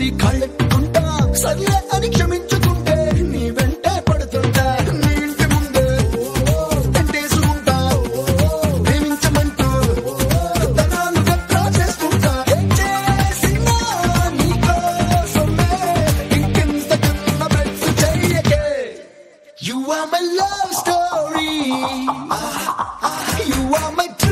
చూసి కళ్ళెట్టుకుంటా సర్లే అని క్షమించుకుంటే నీ వెంటే పడుతుంటా నీ ఇంటి ముందే వెంటేసుకుంటా ప్రేమించమంటూ తనాలు గట్రా చేసుకుంటా ఏం చేసినా నీకోసమే ఇంకెంతకన్నా బెట్టు చెయ్యకే You are my love story. You are my